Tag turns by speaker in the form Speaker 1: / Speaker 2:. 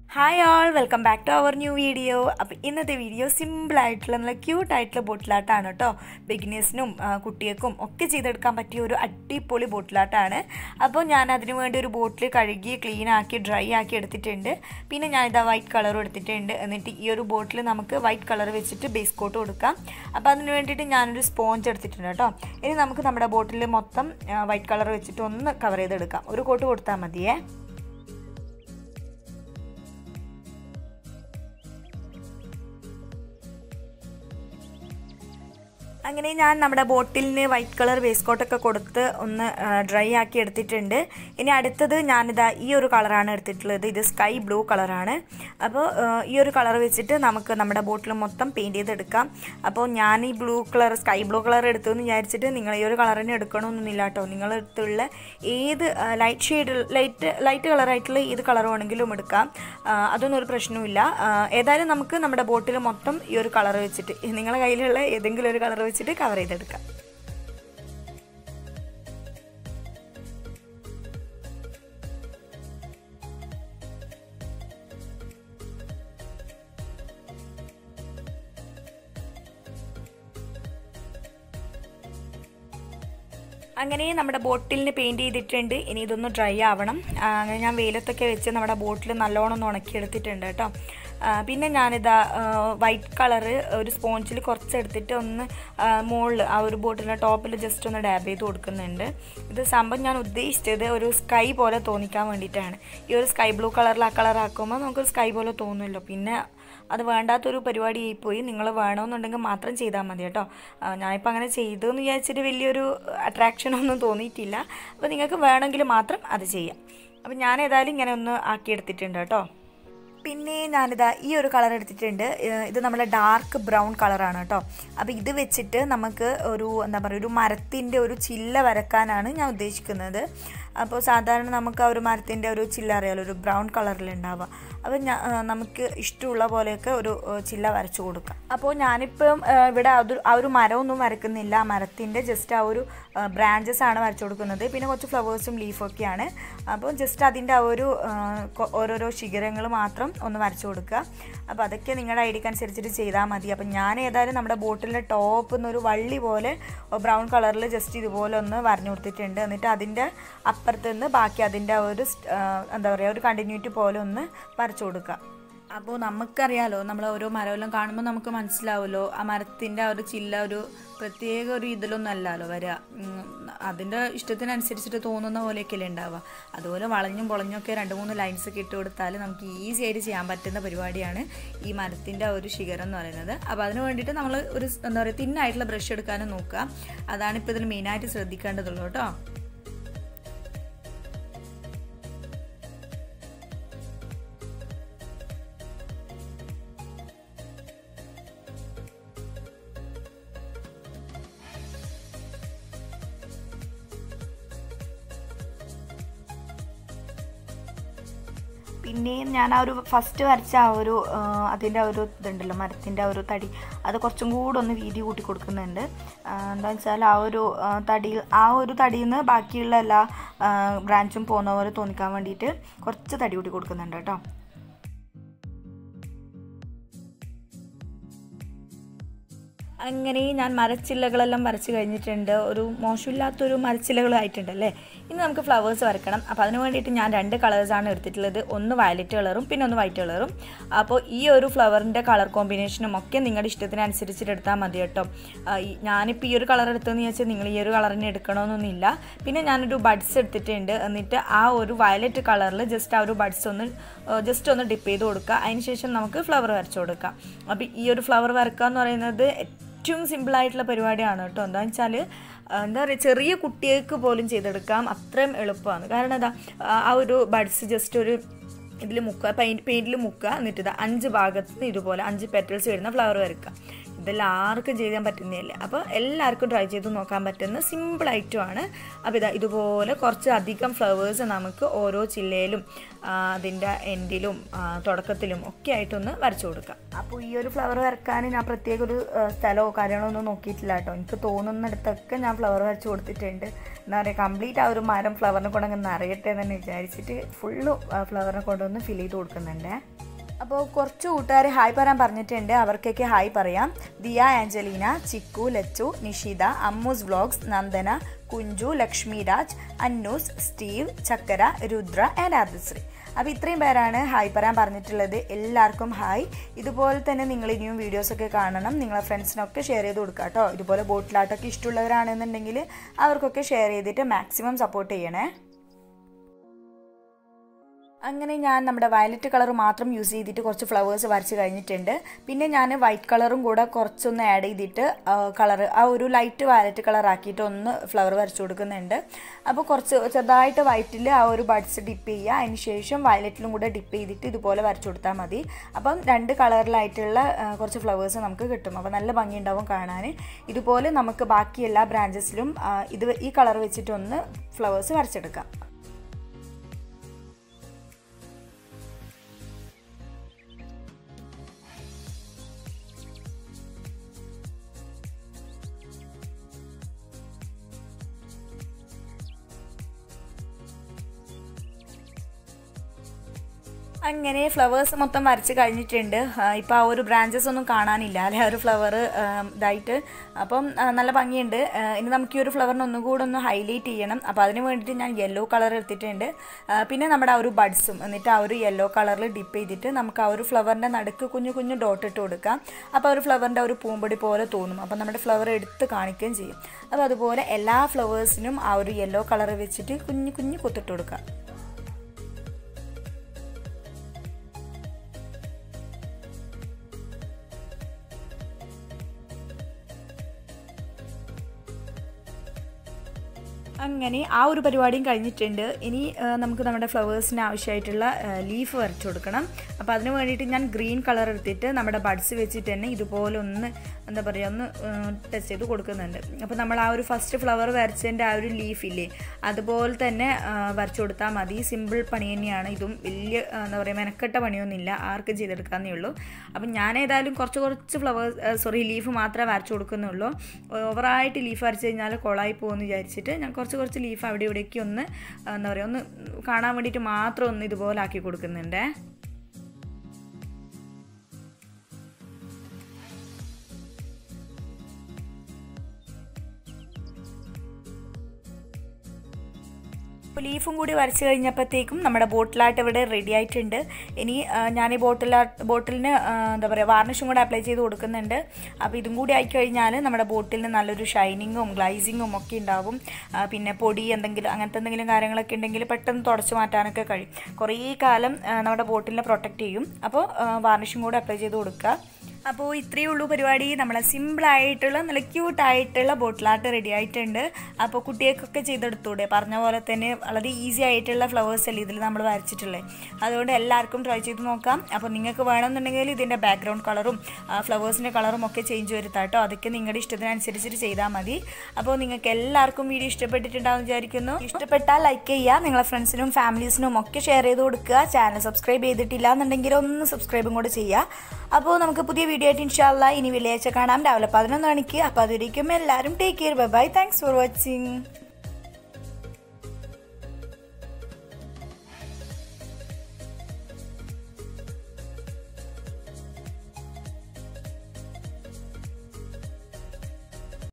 Speaker 1: hi all welcome back to our new video അപ്പോൾ ഇന്നത്തെ video സിമ്പിളായിട്ടുള്ള നല്ല ക്യൂട്ടായിട്ടുള്ള ബോട്ടിലാട്ടാണ് കേട്ടോ ബിഗിനേഴ്സിനും കുട്ടികൾക്കും ഒക്കെ ചെയ്തെടുക്കാൻ പറ്റിയ ഒരു അടിപൊളി ബോട്ടിലാട്ടാണ് അപ്പോൾ ഞാൻ അതിന് വേണ്ടി ഒരു ബോട്ടിൽ കഴുകി ക്ലീൻ ആക്കി ഡ്രൈ ആക്കി എടുത്തിട്ടുണ്ട് പിന്നെ ഞാൻ ഇതാ വൈറ്റ് കളറും എടുത്തിട്ടുണ്ട് എന്നിട്ട് ഈ ഒരു ബോട്ടിൽ നമുക്ക് വൈറ്റ് കളർ വെച്ചിട്ട് ബേസ് കോട്ട് കൊടുക്കാം അപ്പോൾ അതിന് വേണ്ടിയിട്ട് ഞാനൊരു സ്പോഞ്ച് എടുത്തിട്ടുണ്ട് കേട്ടോ ഇനി നമുക്ക് നമ്മുടെ ബോട്ടിൽ മൊത്തം വൈറ്റ് കളർ വെച്ചിട്ട് ഒന്ന് കവർ ചെയ്തെടുക്കാം ഒരു കോട്ട് കൊടുത്താൽ മതിയേ അങ്ങനെ ഞാൻ നമ്മുടെ ബോട്ടിലിന് വൈറ്റ് കളർ വേസ്റ്റ് കോട്ടൊക്കെ കൊടുത്ത് ഒന്ന് ഡ്രൈ ആക്കി എടുത്തിട്ടുണ്ട് ഇനി അടുത്തത് ഞാനിതാ ഈ ഒരു കളറാണ് എടുത്തിട്ടുള്ളത് ഇത് സ്കൈ ബ്ലൂ കളറാണ് അപ്പോൾ ഈ ഒരു കളർ വെച്ചിട്ട് നമുക്ക് നമ്മുടെ ബോട്ടിൽ മൊത്തം പെയിൻറ്റ് ചെയ്തെടുക്കാം അപ്പോൾ ഞാൻ ഈ blue colour sky blue colour എടുത്തു എന്ന് വിചാരിച്ചിട്ട് നിങ്ങൾ ഈ ഒരു കളർ തന്നെ എടുക്കണമെന്നൊന്നുമില്ല കേട്ടോ നിങ്ങളടുത്തുള്ള ഏത് ലൈറ്റ് ഷെയ്ഡ് ലൈറ്റ് ലൈറ്റ് കളറായിട്ടുള്ള ഏത് കളർ വേണമെങ്കിലും എടുക്കാം അതൊന്നും ഒരു പ്രശ്നവുമില്ല ഏതായാലും നമുക്ക് നമ്മുടെ ബോട്ടിൽ മൊത്തം ഈ ഒരു കളർ വെച്ചിട്ട് നിങ്ങളുടെ കയ്യിലുള്ള ഏതെങ്കിലും ഒരു കളർ വെച്ചിട്ട് കവർ ചെയ്തെടുക്കാം അങ്ങനെ നമ്മുടെ ബോട്ടിലിന് പെയിൻറ്റ് ചെയ്തിട്ടുണ്ട് ഇനി ഇതൊന്ന് ഡ്രൈ ആവണം അങ്ങനെ ഞാൻ വെയിലത്തൊക്കെ വെച്ച് നമ്മുടെ ബോട്ടിൽ നല്ലോണം ഒന്ന് ഉണക്കിയെടുത്തിട്ടുണ്ട് കേട്ടോ പിന്നെ ഞാനിതാ വൈറ്റ് കളറ് ഒരു സ്പോഞ്ചിൽ കുറച്ചെടുത്തിട്ട് ഒന്ന് മുകളിൽ ആ ഒരു ബോട്ടിലിൻ്റെ ടോപ്പിൽ ജസ്റ്റ് ഒന്ന് ഡാബ് ചെയ്ത് കൊടുക്കുന്നുണ്ട് ഇത് സംഭവം ഞാൻ ഉദ്ദേശിച്ചത് ഒരു സ്കൈ പോലെ തോന്നിക്കാൻ വേണ്ടിയിട്ടാണ് ഈ ഒരു സ്കൈ ബ്ലൂ കളറിൽ ആ കളർ ആക്കുമ്പോൾ നമുക്ക് സ്കൈ പോലെ തോന്നുമല്ലോ പിന്നെ അത് വേണ്ടാത്തൊരു പരിപാടി പോയി നിങ്ങൾ വേണമെന്നുണ്ടെങ്കിൽ മാത്രം ചെയ്താൽ മതി കേട്ടോ ഞാനിപ്പോൾ അങ്ങനെ ചെയ്തു എന്ന് വിചാരിച്ചിട്ട് വലിയൊരു അട്രാക്ഷനൊന്നും തോന്നിയിട്ടില്ല അപ്പോൾ നിങ്ങൾക്ക് വേണമെങ്കിൽ മാത്രം അത് ചെയ്യാം അപ്പോൾ ഞാൻ ഏതായാലും ഇങ്ങനെ ഒന്ന് ആക്കിയെടുത്തിട്ടുണ്ട് കേട്ടോ പിന്നെ ഞാനിതാ ഈ ഒരു കളർ എടുത്തിട്ടുണ്ട് ഇത് നമ്മുടെ ഡാർക്ക് ബ്രൗൺ കളറാണ് കേട്ടോ അപ്പോൾ ഇത് വെച്ചിട്ട് നമുക്ക് ഒരു എന്താ പറയുക ഒരു മരത്തിൻ്റെ ഒരു ചില്ല വരക്കാനാണ് ഞാൻ ഉദ്ദേശിക്കുന്നത് അപ്പോൾ സാധാരണ നമുക്ക് ആ ഒരു മരത്തിൻ്റെ ഒരു ചില്ല അറിയാലോ ഒരു ബ്രൗൺ കളറിലുണ്ടാവുക അപ്പോൾ ഞാൻ നമുക്ക് ഇഷ്ടമുള്ള പോലെയൊക്കെ ഒരു ചില്ല വരച്ചു കൊടുക്കാം അപ്പോൾ ഞാനിപ്പം ഇവിടെ അത് ആ ഒരു മരമൊന്നും വരക്കുന്നില്ല ആ മരത്തിൻ്റെ ജസ്റ്റ് ആ ഒരു ബ്രാഞ്ചസ് ആണ് വരച്ചു കൊടുക്കുന്നത് പിന്നെ കുറച്ച് ഫ്ലവേഴ്സും ലീഫൊക്കെയാണ് അപ്പോൾ ജസ്റ്റ് അതിൻ്റെ ആ ഒരു ഓരോരോ ശിഖരങ്ങൾ മാത്രം ഒന്ന് വരച്ചു കൊടുക്കുക അപ്പോൾ അതൊക്കെ നിങ്ങളുടെ ഐഡിയക്ക് അനുസരിച്ചിട്ട് ചെയ്താൽ മതി അപ്പം ഞാൻ ഏതായാലും നമ്മുടെ ബോട്ടിലിൻ്റെ ടോപ്പ് എന്നൊരു വള്ളി പോലെ ബ്രൗൺ കളറിൽ ജസ്റ്റ് ഇതുപോലെ ഒന്ന് വരഞ്ഞു കൊടുത്തിട്ടുണ്ട് എന്നിട്ട് അതിൻ്റെ അപ്പുറത്ത് നിന്ന് ബാക്കി അതിൻ്റെ ഒരു എന്താ പറയുക ഒരു കണ്ടിന്യൂറ്റി പോലെ ഒന്ന് വരച്ചു കൊടുക്കുക അപ്പോൾ നമുക്കറിയാലോ നമ്മൾ ഓരോ മരമെല്ലാം കാണുമ്പോൾ നമുക്ക് മനസ്സിലാവുമല്ലോ ആ മരത്തിൻ്റെ ആ ഒരു ചില്ല ഒരു പ്രത്യേക ഒരു ഇതിലൊന്നും അല്ലല്ലോ വരിക അതിൻ്റെ ഇഷ്ടത്തിനനുസരിച്ചിട്ട് തോന്നുന്ന പോലെയൊക്കെയല്ലേ ഉണ്ടാവുക അതുപോലെ വളഞ്ഞും പൊളഞ്ഞൊക്കെ രണ്ട് മൂന്ന് ലൈൻസ് ഒക്കെ ഇട്ട് കൊടുത്താൽ നമുക്ക് ഈസി ആയിട്ട് ചെയ്യാൻ പറ്റുന്ന പരിപാടിയാണ് ഈ മരത്തിൻ്റെ ആ ഒരു ശിഖരം എന്ന് പറയുന്നത് അപ്പോൾ അതിന് വേണ്ടിയിട്ട് നമ്മൾ ഒരു എന്താ പറയുക തിന്നായിട്ടുള്ള ബ്രഷ് എടുക്കാനും നോക്കുക അതാണ് ഇപ്പോൾ ഇതിൽ മെയിനായിട്ട് ശ്രദ്ധിക്കേണ്ടതുള്ളൂ കേട്ടോ പിന്നെയും ഞാൻ ആ ഒരു ഫസ്റ്റ് വരച്ച ആ ഒരു അതിൻ്റെ ഒരു ഇതുണ്ടല്ലോ മരത്തിൻ്റെ ആ ഒരു തടി അത് കുറച്ചും കൂടെ ഒന്ന് വീതി കൂട്ടി കൊടുക്കുന്നുണ്ട് എന്താണെന്ന് വെച്ചാൽ ആ ഒരു തടി ആ ഒരു തടിയിൽ നിന്ന് ബാക്കിയുള്ള എല്ലാ ബ്രാഞ്ചും പോകുന്ന പോലെ തോന്നിക്കാൻ വേണ്ടിയിട്ട് കുറച്ച് തടി കൂട്ടി കൊടുക്കുന്നുണ്ട് കേട്ടോ അങ്ങനെ ഞാൻ മരച്ചില്ലകളെല്ലാം വരച്ച് കഴിഞ്ഞിട്ടുണ്ട് ഒരു മോശമില്ലാത്തൊരു മരച്ചില്ലകളായിട്ടുണ്ടല്ലേ ഇനി നമുക്ക് ഫ്ലവേഴ്സ് വരക്കണം അപ്പോൾ അതിന് വേണ്ടിയിട്ട് ഞാൻ രണ്ട് കളേഴ്സാണ് എടുത്തിട്ടുള്ളത് ഒന്ന് വയലറ്റ് കളറും പിന്നെ ഒന്ന് വൈറ്റ് കളറും അപ്പോൾ ഈ ഒരു ഫ്ലവറിൻ്റെ കളർ കോമ്പിനേഷനും ഒക്കെ നിങ്ങളുടെ ഇഷ്ടത്തിനനുസരിച്ചിട്ട് എടുത്താൽ മതി കേട്ടോ ഞാനിപ്പോൾ ഈ ഒരു കളർ എടുത്തതെന്ന് വെച്ചാൽ നിങ്ങൾ ഈ ഒരു കളറിന് എടുക്കണമെന്നൊന്നുമില്ല പിന്നെ ഞാനൊരു ബഡ്സ് എടുത്തിട്ടുണ്ട് എന്നിട്ട് ആ ഒരു വയലറ്റ് കളറിൽ ജസ്റ്റ് ആ ഒരു ബഡ്സ് ഒന്ന് ജസ്റ്റ് ഒന്ന് ഡിപ്പ് ചെയ്ത് കൊടുക്കുക അതിന് ശേഷം നമുക്ക് ഫ്ലവർ വരച്ചു കൊടുക്കാം അപ്പോൾ ഈ ഒരു ഫ്ലവർ വരക്കുക എന്ന് പറയുന്നത് ഏറ്റവും സിമ്പിളായിട്ടുള്ള പരിപാടിയാണ് കേട്ടോ എന്താണെന്ന് വെച്ചാൽ എന്താ പറയുക ചെറിയ കുട്ടികൾക്ക് പോലും ചെയ്തെടുക്കാം അത്രയും എളുപ്പമാണ് കാരണം എന്താ ആ ഒരു ബഡ്സ് ജസ്റ്റ് ഒരു ഇതിൽ മുക്കുക പെയിൻറ്റ് പെയിൻറ്റിൽ മുക്കുക എന്നിട്ട് ഇത് അഞ്ച് ഭാഗത്ത് നിന്ന് ഇതുപോലെ അഞ്ച് പെറ്റൽസ് വരുന്ന ഫ്ലവർ വരക്കുക ഇതെല്ലാം ആർക്കും ചെയ്യാൻ പറ്റുന്നതല്ലേ അപ്പോൾ എല്ലാവർക്കും ട്രൈ ചെയ്ത് നോക്കാൻ പറ്റുന്ന സിമ്പിൾ ഐറ്റമാണ് അപ്പോൾ ഇതാ ഇതുപോലെ കുറച്ച് അധികം ഫ്ലവേഴ്സ് നമുക്ക് ഓരോ ചില്ലയിലും ആ, അതിൻ്റെ എൻഡിലും ആ, തുടക്കത്തിലും ഒക്കെ ആയിട്ടൊന്ന് വരച്ചു കൊടുക്കാം അപ്പോൾ ഈ ഒരു ഫ്ലവർ വരക്കാൻ ഞാൻ പ്രത്യേക ഒരു ആ, സ്ഥലമോ കാര്യങ്ങളോ ഒന്നും നോക്കിയിട്ടില്ല കേട്ടോ എനിക്ക് തോന്നുന്നിടത്തൊക്കെ ഞാൻ ഫ്ലവർ വരച്ചു കൊടുത്തിട്ടുണ്ട് എന്താ പറയുക കംപ്ലീറ്റ് ആ ഒരു മരം ഫ്ലവറിനെ കൊണ്ടങ്ങ് നിറയട്ടെ എന്ന് തന്നെ വിചാരിച്ചിട്ട് ഫുള്ള് ഫ്ലവറിനെ കൊണ്ടൊന്ന് ഫിൽ ചെയ്ത് കൊടുക്കുന്നുണ്ട് അപ്പോൾ കുറച്ച് കൂട്ടുകാർ ഹായ് പറയാൻ പറഞ്ഞിട്ടുണ്ട് അവർക്കൊക്കെ ഹായ് പറയാം Diya Angelina Chikku Lachu Nishitha Ammus vlogs Nandana Kunju Lakshmi Raj Annus Steve Chakkara Rudra and Adishree അപ്പോൾ ഇത്രയും പേരാണ് ഹായ് പറയാൻ പറഞ്ഞിട്ടുള്ളത് എല്ലാവർക്കും ഹായ് ഇതുപോലെ തന്നെ നിങ്ങൾ ഇനിയും വീഡിയോസൊക്കെ കാണണം നിങ്ങളെ ഫ്രണ്ട്സിനൊക്കെ ഷെയർ ചെയ്ത് കൊടുക്കുക കേട്ടോ ഇതുപോലെ ബോട്ടിലാട്ടൊക്കെ ഇഷ്ടമുള്ളവരാണെന്നുണ്ടെങ്കിൽ അവർക്കൊക്കെ ഷെയർ ചെയ്തിട്ട് മാക്സിമം സപ്പോർട്ട് ചെയ്യണേ അങ്ങനെ ഞാൻ നമ്മുടെ വയലറ്റ് കളർ മാത്രം യൂസ് ചെയ്തിട്ട് കുറച്ച് ഫ്ലവേഴ്സ് വരച്ച് കഴിഞ്ഞിട്ടുണ്ട് പിന്നെ ഞാൻ വൈറ്റ് കളറും കൂടെ കുറച്ചൊന്ന് ആഡ് ചെയ്തിട്ട് കളർ ആ ഒരു ലൈറ്റ് വയലറ്റ് കളർ ആക്കിയിട്ട് ഒന്ന് ഫ്ലവർ വരച്ച് കൊടുക്കുന്നുണ്ട് അപ്പോൾ കുറച്ച് ചെറുതായിട്ട് വൈറ്റിൽ ആ ഒരു ബഡ്സ് ഡിപ്പ് ചെയ്യുക അതിന് ശേഷം വയലറ്റിലും കൂടെ ഡിപ്പ് ചെയ്തിട്ട് ഇതുപോലെ വരച്ച് കൊടുത്താൽ മതി അപ്പം രണ്ട് കളറിലായിട്ടുള്ള ആ, കുറച്ച് ഫ്ലവേഴ്സ് നമുക്ക് കിട്ടും അപ്പോൾ നല്ല ഭംഗിയുണ്ടാവും കാണാൻ ഇതുപോലെ നമുക്ക് ബാക്കി എല്ലാ ബ്രാഞ്ചസിലും ആ, ഇത് ഈ കളർ വെച്ചിട്ടൊന്ന് ഫ്ലവേഴ്സ് വരച്ചെടുക്കാം അങ്ങനെ ഫ്ലവേഴ്സ് മൊത്തം വരച്ച് കഴിഞ്ഞിട്ടുണ്ട് ഇപ്പോൾ ആ ഒരു ബ്രാഞ്ചസ് ഒന്നും കാണാനില്ല അല്ലെ ആ ഒരു ഫ്ലവർ ഇതായിട്ട് അപ്പം ആ, നല്ല ഭംഗിയുണ്ട് ആ, ഇനി നമുക്ക് ഈ ഒരു ഫ്ലവറിനെ ഒന്നും കൂടെ ഒന്ന് ഹൈലൈറ്റ് ചെയ്യണം അപ്പോൾ അതിന് വേണ്ടിയിട്ട് ഞാൻ യെല്ലോ കളർ എടുത്തിട്ടുണ്ട് ആ, പിന്നെ നമ്മുടെ ആ ഒരു ബഡ്സും എന്നിട്ട് ആ ഒരു യെല്ലോ കളറിൽ ഡിപ്പ് ചെയ്തിട്ട് നമുക്ക് ആ ഒരു ഫ്ലവറിൻ്റെ നടുക്ക് കുഞ്ഞു കുഞ്ഞു ഡോട്ട് ഇട്ട് കൊടുക്കാം അപ്പോൾ ആ ഒരു ഫ്ലവറിൻ്റെ ഒരു പൂമ്പൊടി പോലെ തോന്നും അപ്പോൾ നമ്മുടെ ഫ്ലവർ എടുത്ത് കാണിക്കുകയും ചെയ്യും അപ്പോൾ അതുപോലെ എല്ലാ ഫ്ലവേഴ്സിനും ആ ഒരു യെല്ലോ കളർ വെച്ചിട്ട് കുഞ്ഞു കുഞ്ഞു കുത്തിട്ട് കൊടുക്കാം അങ്ങനെ ആ ഒരു പരിപാടിയും കഴിഞ്ഞിട്ടുണ്ട് ഇനി ആ, നമുക്ക് നമ്മുടെ ഫ്ലവേഴ്സിന് ആവശ്യമായിട്ടുള്ള ലീഫ് വരച്ചു കൊടുക്കണം അപ്പോൾ അതിന് വേണ്ടിയിട്ട് ഞാൻ ഗ്രീൻ കളർ എടുത്തിട്ട് നമ്മുടെ ബഡ്സ് വെച്ചിട്ട് തന്നെ ഇതുപോലെ ഒന്ന് എന്താ പറയുക ഒന്ന് ടെസ്റ്റ് ചെയ്ത് കൊടുക്കുന്നുണ്ട് അപ്പോൾ നമ്മൾ ആ ഒരു ഫസ്റ്റ് ഫ്ലവർ വരച്ചതിൻ്റെ ആ ഒരു ലീഫ് ഇല്ലേ അതുപോലെ തന്നെ ആ, വരച്ചു കൊടുത്താൽ മതി സിമ്പിൾ പണി തന്നെയാണ് ഇതും വലിയ ആ, എന്താ പറയുക മെനക്കെട്ട പണിയൊന്നുമില്ല ആർക്കും ചെയ്തെടുക്കാന്നേ ഉള്ളൂ അപ്പം ഞാൻ ഏതായാലും കുറച്ച് കുറച്ച് ഫ്ലവേഴ്സ് സോറി ലീഫ് മാത്രമേ വരച്ചു കൊടുക്കുന്നുള്ളൂ ഓവറായിട്ട് ലീഫ് വരച്ച് കഴിഞ്ഞാൽ കൊളായി പോകുമെന്ന് വിചാരിച്ചിട്ട് ഞാൻ കുറച്ച് കുറച്ച് ലീഫ് അവിടെ ഇവിടേക്ക് ഒന്ന് ആ, എന്താ പറയുക ഒന്ന് കാണാൻ വേണ്ടിയിട്ട് മാത്രം ഒന്ന് ഇതുപോലെ ആക്കി കൊടുക്കുന്നുണ്ടേ അപ്പോൾ ലീഫും കൂടി വരച്ച് കഴിഞ്ഞപ്പോഴത്തേക്കും നമ്മുടെ ബോട്ടിലായിട്ട് ഇവിടെ റെഡി ആയിട്ടുണ്ട് ഇനി ആ, ഞാൻ ഈ ബോട്ടിലാ ബോട്ടിലിന് ആ, എന്താ പറയുക വാർണിഷും കൂടെ അപ്ലൈ ചെയ്ത് കൊടുക്കുന്നുണ്ട് അപ്പോൾ ഇതും കൂടി ആയിക്കഴിഞ്ഞാൽ നമ്മുടെ ബോട്ടിലിന് നല്ലൊരു ഷൈനിങ്ങും ഗ്ലൈസിങ്ങും ഒക്കെ ഉണ്ടാവും ആ, പിന്നെ പൊടി എന്തെങ്കിലും അങ്ങനത്തെ എന്തെങ്കിലും കാര്യങ്ങളൊക്കെ ഉണ്ടെങ്കിൽ പെട്ടെന്ന് തുടച്ച് മാറ്റാനൊക്കെ കഴിയും കുറേ കാലം ആ, നമ്മുടെ ബോട്ടിലിനെ പ്രൊട്ടക്റ്റ് ചെയ്യും അപ്പോൾ വാർണിഷും കൂടെ അപ്ലൈ ചെയ്ത് കൊടുക്കുക അപ്പോൾ ഇത്രയേ ഉള്ളൂ പരിപാടി നമ്മളെ സിമ്പിളായിട്ടുള്ള നല്ല ക്യൂട്ടായിട്ടുള്ള ബോട്ടിലാട്ട് റെഡി ആയിട്ടുണ്ട് അപ്പോൾ കുട്ടികൾക്കൊക്കെ ചെയ്തെടുത്തൂടെ പറഞ്ഞ പോലെ തന്നെ വളരെ ഈസി ആയിട്ടുള്ള ഫ്ലവേഴ്സ് അല്ലേ ഇതിൽ നമ്മൾ വരച്ചിട്ടുള്ളത് അതുകൊണ്ട് എല്ലാവർക്കും ട്രൈ ചെയ്ത് നോക്കാം അപ്പോൾ നിങ്ങൾക്ക് വേണമെന്നുണ്ടെങ്കിൽ ഇതിൻ്റെ ബാക്ക്ഗ്രൗണ്ട് കളറും ഫ്ലവേഴ്സിൻ്റെ കളറും ഒക്കെ ചേഞ്ച് വരുത്താം കേട്ടോ അതൊക്കെ നിങ്ങളുടെ ഇഷ്ടത്തിനനുസരിച്ചിട്ട് ചെയ്താൽ മതി അപ്പോൾ നിങ്ങൾക്ക് എല്ലാവർക്കും വീഡിയോ ഇഷ്ടപ്പെട്ടിട്ടുണ്ടാവും വിചാരിക്കുന്നു ഇഷ്ടപ്പെട്ടാൽ ലൈക്ക് ചെയ്യുക നിങ്ങളെ ഫ്രണ്ട്സിനും ഫാമിലീസിനും ഒക്കെ ഷെയർ ചെയ്ത് കൊടുക്കുക ചാനൽ സബ്സ്ക്രൈബ് ചെയ്തിട്ടില്ല എന്നുണ്ടെങ്കിൽ ഒന്ന് സബ്സ്ക്രൈബും കൂടെ ചെയ്യുക അപ്പോൾ നമുക്ക് പുതിയ വീഡിയോ ആയിട്ട് ഇൻഷാല്ല ഇനി വെള്ളിയാഴ്ച കാണാം രാവിലെ പതിനൊന്ന് മണിക്ക് അപ്പോൾ അതുവരേക്കും എല്ലാവരും take care bye bye thanks for watching